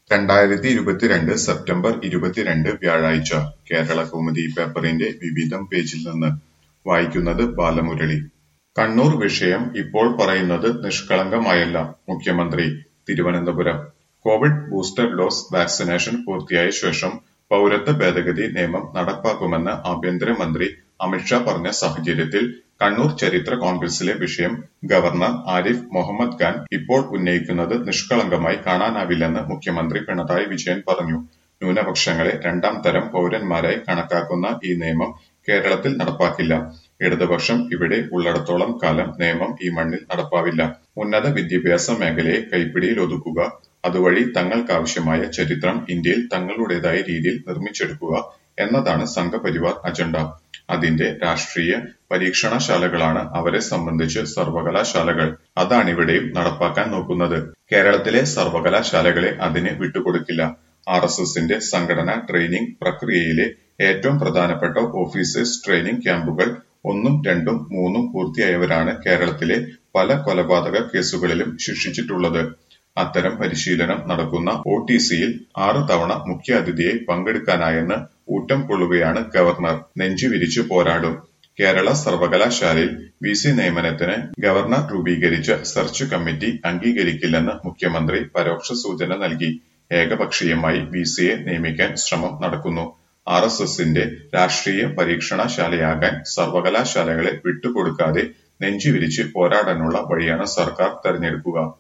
രണ്ടായിരത്തി ഇരുപത്തിരണ്ട് സെപ്റ്റംബർ ഇരുപത്തിരണ്ട് വ്യാഴാഴ്ച കേരളകൗമുദി പേപ്പറിന്റെ വിവിധം പേജിൽ നിന്ന് വായിക്കുന്നത് ബാലമുരളി കണ്ണൂർ വിഷയം ഇപ്പോൾ പറയുന്നത് നിഷ്കളങ്കമായല്ല മുഖ്യമന്ത്രി Thiruvananthapuram Covid booster dose vaccination പൂർത്തിയായ ശേഷം പൗരത്വ ഭേദഗതി നിയമം നടപ്പാക്കുമെന്ന് ആഭ്യന്തരമന്ത്രി അമിത്ഷാ പറഞ്ഞ സാഹചര്യത്തിൽ കണ്ണൂർ ചരിത്ര കോൺഗ്രസിലെ വിഷയം ഗവർണർ ആരിഫ് മുഹമ്മദ് ഖാൻ ഇപ്പോൾ ഉന്നയിക്കുന്നത് നിഷ്കളങ്കമായി കാണാനാവില്ലെന്ന് മുഖ്യമന്ത്രി പിണറായി വിജയൻ പറഞ്ഞു ന്യൂനപക്ഷങ്ങളെ രണ്ടാം തരം പൗരന്മാരായി കണക്കാക്കുന്ന ഈ നിയമം കേരളത്തിൽ നടപ്പാക്കില്ല ഇടതുപക്ഷം ഇവിടെ ഉള്ളിടത്തോളം കാലം നിയമം ഈ മണ്ണിൽ നടപ്പാവില്ല ഉന്നത വിദ്യാഭ്യാസ മേഖലയെ കൈപ്പിടിയിൽ ഒതുക്കുക അതുവഴി തങ്ങൾക്കാവശ്യമായ ചരിത്രം ഇന്ത്യയിൽ തങ്ങളുടേതായ രീതിയിൽ നിർമ്മിച്ചെടുക്കുക എന്നതാണ് സംഘപരിവാർ അജണ്ട അതിന്റെ രാഷ്ട്രീയ പരീക്ഷണശാലകളാണ് അവരെ സംബന്ധിച്ച് സർവകലാശാലകൾ അതാണിവിടെയും നടപ്പാക്കാൻ നോക്കുന്നത് കേരളത്തിലെ സർവകലാശാലകളെ അതിന് വിട്ടുകൊടുക്കില്ല ആർ എസ് എസിന്റെ സംഘടനാ ട്രെയിനിംഗ് പ്രക്രിയയിലെ ഏറ്റവും പ്രധാനപ്പെട്ട ഓഫീസേഴ്സ് ട്രെയിനിംഗ് ക്യാമ്പുകൾ ഒന്നും രണ്ടും മൂന്നും പൂർത്തിയായവരാണ് കേരളത്തിലെ പല കൊലപാതക കേസുകളിലും ശിക്ഷിച്ചിട്ടുള്ളത് അത്തരം പരിശീലനം നടക്കുന്ന ഒ ടി സിയിൽ ആറ് തവണ മുഖ്യാതിഥിയെ പങ്കെടുക്കാനായെന്ന് ഊറ്റം കൊള്ളുകയാണ് ഗവർണർ നെഞ്ചുവിരിച്ചു പോരാടും കേരള സർവകലാശാലയിൽ വി സി നിയമനത്തിന് ഗവർണർ രൂപീകരിച്ച സെർച്ച് കമ്മിറ്റി അംഗീകരിക്കില്ലെന്ന് മുഖ്യമന്ത്രി പരോക്ഷ സൂചന നൽകി ഏകപക്ഷീയമായി വി സിയെ നിയമിക്കാൻ ശ്രമം നടക്കുന്നു ആർ എസ് എസിന്റെ രാഷ്ട്രീയ പരീക്ഷണശാലയാകാൻ സർവകലാശാലകളെ വിട്ടുകൊടുക്കാതെ നെഞ്ചുവിരിച്ച് പോരാടാനുള്ള വഴിയാണ് സർക്കാർ തെരഞ്ഞെടുക്കുക